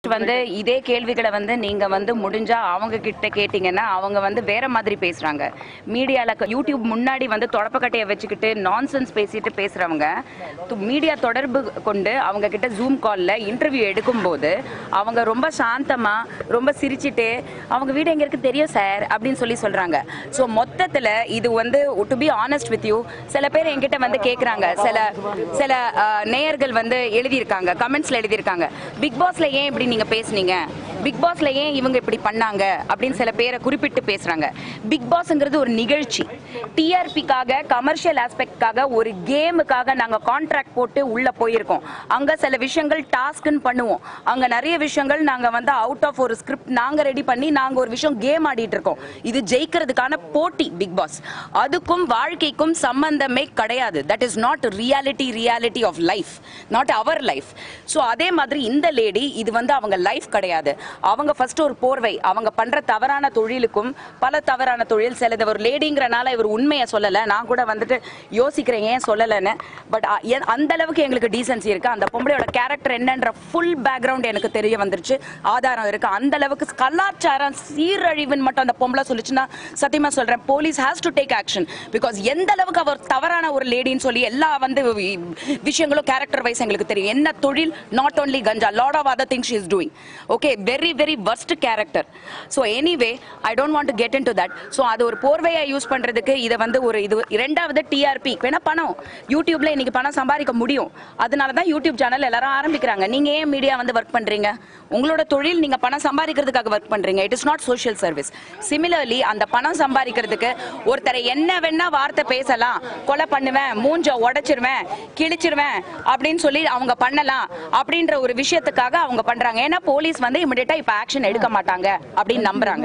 next வந்து இதே கேள்விகளை வந்து நீங்க வந்து முடிஞ்சா அவங்க கிட்ட கேட்டீங்கன்னா அவங்க வந்து வேற மாதிரி பேசுறாங்க மீடியால யூடியூப் முன்னாடி வந்து தொடப்பக்கட்டையை வச்சுக்கிட்டு நான்சென்ஸ் பேசிட்டு பேசுறவங்க மீடியா தொடர்பு கொண்டு அவங்க கிட்ட ஜூம் கால்ல இன்டர்வியூ எடுக்கும்போது அவங்க ரொம்ப சாந்தமா ரொம்ப சிரிச்சிட்டு அவங்க வீடு எங்க இருக்கு தெரியும் சார் அப்படின்னு சொல்லி சொல்றாங்க ஸோ மொத்தத்துல இது வந்து to be honest with you சில பேர் என்கிட்ட வந்து கேக்குறாங்க சில சில அஹ், நேயர்கள் வந்து எழுதியிருக்காங்க கமெண்ட்ஸ்ல எழுதியிருக்காங்க பிக் பாஸ்ல ஏன் இப்படி நீங்க பேசுனீங்க பிக் பாஸ்ல ஏன் இவங்க இப்படி பண்ணாங்க அப்படின்னு சில பேரை குறிப்பிட்டு பேசுறாங்க பிக் பாஸ்ங்கிறது ஒரு நிகழ்ச்சி டிஆர்பிக்காக கமர்ஷியல் ஆஸ்பெக்ட்காக ஒரு கேமுக்காக நாங்க கான்ட்ராக்ட் போட்டு உள்ள போயிருக்கோம் அங்க சில விஷயங்கள் டாஸ்க்னு பண்ணுவோம் அங்க நிறைய விஷயங்கள் நாங்க வந்து அவுட் ஆஃப் ஒரு ஸ்கிரிப்ட் நாங்க ரெடி பண்ணி நாங்க ஒரு விஷயம் கேம் ஆடிட்டு இருக்கோம் இது ஜெயிக்கிறதுக்கான போட்டி பிக் பாஸ் அதுக்கும் வாழ்க்கைக்கும் சம்பந்தமே கிடையாது that is not reality reality of life not our life so அதே மாதிரி இந்த லேடி இது வந்து அவங்க லைஃப் கிடையாது அவங்க ஃபர்ஸ்ட் ஒரு போர்வை அவங்க பண்ற தவறான தொழிலுக்கும் பல தவறான தொழில் சிலது ஒரு லேடிங்கிறனால இவர் உண்மையை சொல்லலை நான் கூட வந்துட்டு யோசிக்கிறேன் ஏன் சொல்லலைன்னு பட் அந்த அளவுக்கு எங்களுக்கு டீசன்சி இருக்கு அந்த பொம்பளையோட கேரக்டர் என்னன்ற ஃபுல் பேக்ரவுண்ட் எனக்கு தெரிய வந்துருச்சு ஆதாரம் இருக்கு அந்த அளவுக்கு கலாச்சாரம் சீரழிவுன்னு மட்டும் அந்த பொம்பளை சொல்லிச்சுன்னா சத்தியமா சொல்றேன் police has to take action because எந்த அளவுக்கு அவர் தவறான ஒரு லேடின்னு சொல்லி எல்லா வந்து வி- விஷயங்களும் கேரக்டர் வைஸ் எங்களுக்கு தெரியும் என்ன தொழில் நாட் only கஞ்சா lot of other things is doing okay very very worst character so anyway I don't want to get into that so அது ஒரு போர்வையா யூஸ் பண்றதுக்கு இதை வந்து ஒரு இது இரண்டாவது டிஆர்பி வேணா பணம் யூடியூப்ல இன்னைக்கு பணம் சம்பாதிக்க முடியும் அதனால தான் யூடியூப் சேனல் எல்லாரும் ஆரம்பிக்கிறாங்க நீங்க ஏன் மீடியா வந்து ஒர்க் பண்றீங்க உங்களோட தொழில் நீங்க பணம் சம்பாதிக்கிறதுக்காக ஒர்க் பண்றீங்க it is not social service similarly அந்த பணம் சம்பாதிக்கிறதுக்கு ஒருத்தரை என்ன வேணா வார்த்தை பேசலாம் கொலை பண்ணுவேன் மூஞ்ச உடைச்சிருவேன் கிழிச்சிருவேன் அப்படின்னு சொல்லி அவங்க பண்ணலாம் அப்படின்ற ஒரு விஷயத்துக்காக அவங்க பண்றாங்க ஏன்னா போலீஸ் வந்து இமிடியேட்டா இப்ப ஆக்ஷன் எடுக்க மாட்டாங்க அப்படின்னு நம்புறாங்க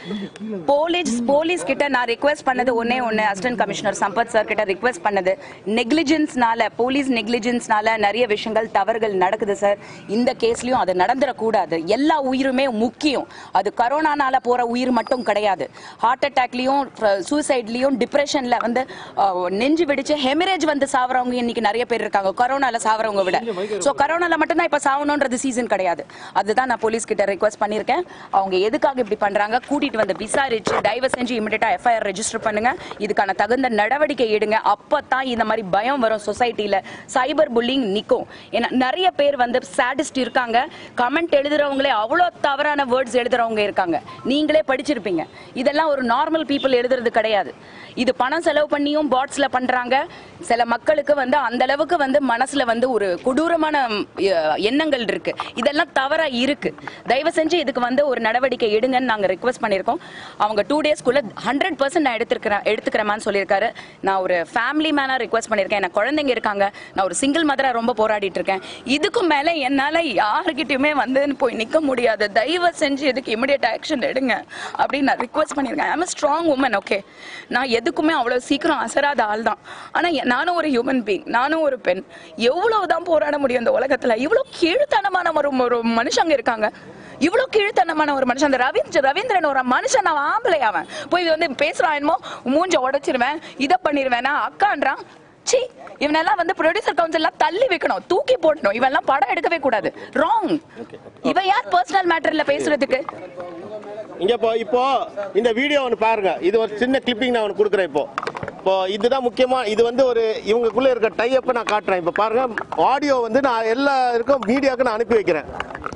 போலீஸ் போலீஸ் கிட்ட நான் ரிக்வெஸ்ட் பண்ணது ஒன்னே ஒன்னு அசிஸ்டன்ட் கமிஷனர் சம்பத் சார் கிட்ட ரிக்வெஸ்ட் பண்ணது நெக்லிஜென்ஸ்னால போலீஸ் நெக்லிஜென்ஸ்னால நிறைய விஷயங்கள் தவறுகள் நடக்குது சார் இந்த கேஸ்லயும் அது நடந்துடக்கூடாது எல்லா உயிருமே முக்கியம் அது கரோனானால போற உயிர் மட்டும் கிடையாது ஹார்ட் அட்டாக்லயும் சூசைட்லயும் டிப்ரெஷன்ல வந்து அஹ், நெஞ்சு வெடிச்சு ஹெமரேஜ் வந்து சாவறவங்க இன்னைக்கு நிறைய பேர் இருக்காங்க கரோனால சாவறவங்க விட சோ கரோனால மட்டும் தான் இப்ப சாவணும்ன்றது சீசன் கிடையாது அதுதான் நான் போலீஸ் கிட்ட ரிக்வெஸ்ட் பண்ணிருக்கேன் அவங்க எதுக்காக இப்படி பண்றாங்க கூட்டிட்டு வந்து விசாரிச்சு தயவு செஞ்சு இமிடியேட்டா எஃப்ஐஆர் ரெஜிஸ்டர் பண்ணுங்க இதுக்கான தகுந்த நடவடிக்கை எடுங்க அப்பதான் இந்த மாதிரி பயம் வரும் சொசைட்டில சைபர் புல்லிங் நிக்கும் ஏன்னா நிறைய பேர் வந்து சாடிஸ்ட் இருக்காங்க கமெண்ட் எழுதுறவங்களே அவ்வளோ தவறான வேர்ட்ஸ் எழுதுறவங்க இருக்காங்க நீங்களே படிச்சிருப்பீங்க இதெல்லாம் ஒரு நார்மல் பீப்புள் எழுதுறது கிடையாது இது பணம் செலவு பண்ணியும் பாட்ஸ்ல பண்றாங்க சில மக்களுக்கு வந்து அந்த அளவுக்கு வந்து மனசுல வந்து ஒரு கொடூரமான ம், எ- எண்ணங்கள் இருக்கு இதெல்லாம் தவறா இருக்கு தயவு செஞ்சு இதுக்கு வந்து ஒரு நடவடிக்கை எடுங்கன்னு நாங்க ரிக்வெஸ்ட் பண்ணியிருக்கோம் அவங்க டூ டேஸ்க்குள்ள ஹண்ட்ரட் பர்சன்ட் நான் எடுத்துக்கிறேன் எடுத்துக்கிறேன்னு சொல்லியிருக்காரு நான் ஒரு ஃபேமிலி மேனா ரிக்வெஸ்ட் பண்ணியிருக்கேன் எனக்கு குழந்தைங்க இருக்காங்க நான் ஒரு சிங்கிள் மதரா ரொம்ப போராடிட்டு இருக்கேன் இதுக்கும் மேல என்னால யாருக்கிட்டயுமே வந்து போய் நிக்க முடியாது தயவு செஞ்சு இதுக்கு இமிடியேட் ஆக்ஷன் எடுங்க அப்படின்னு நான் ரிக்வெஸ்ட் பண்ணியிருக்கேன் ஐம் ஸ்ட்ராங் உமன் ஓகே நான் எதுக்குமே அவ்வளவு சீக்கிரம் அசராத ஆள் தான் ஆனா எ- நானும் ஒரு ஹியூமன் பீங் நானும் ஒரு பெண் எவ்வளவுதான் போராட முடியும் இந்த உலகத்துல இவ்வளவு கீழ்த்தனமான ஒரு ஒரு மனுஷங்க இருக்காங்க இவ்வளவு கீழ்த்தனமான ஒரு மனுஷன் அந்த ரவீந்திர ரவீந்திரன் ஒரு மனுஷன் அவன் ஆம்பளை அவன் போய் இது வந்து பேசுறான் என்னமோ மூஞ்ச உடைச்சிருவேன் இதை பண்ணிருவேனா அக்கான்றான் சி இவனெல்லாம் வந்து ப்ரொடியூசர் கவுன்சில்லாம் தள்ளி வைக்கணும் தூக்கி போடணும் இவெல்லாம் படம் எடுக்கவே கூடாது ராங் இவன் யார் பர்சனல் மேட்டர்ல பேசுறதுக்கு இங்க இப்போ இப்போ இந்த வீடியோ ஒன்று பாருங்க இது ஒரு சின்ன கிளிப்பிங் நான் ஒன்று கொடுக்குறேன் இப்போ இப்போ இதுதான் முக்கியமா இது வந்து ஒரு இவங்களுக்குள்ள இருக்க டைப்பை நான் காட்டுறேன் இப்போ பாருங்க ஆடியோ வந்து நான் எல்லா இருக்கும் மீடியாவுக்கு நான் அனுப்பி வைக்கிறேன்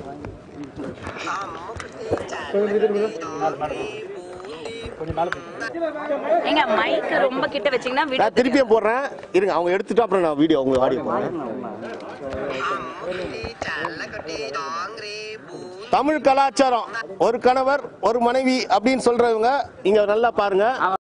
எங்க மைக் ரொம்ப கிட்ட வச்சீங்கன்னா நான் வீடியோ திருப்பியும் போடுறேன் இருங்க அவங்க எடுத்துட்டு அப்புறம் நான் வீடியோ உங்க ஆடியோ போடுறேன் தமிழ் கலாச்சாரம் ஒரு கணவர் ஒரு மனைவி அப்படின்னு சொல்றவங்க இங்க நல்லா பாருங்க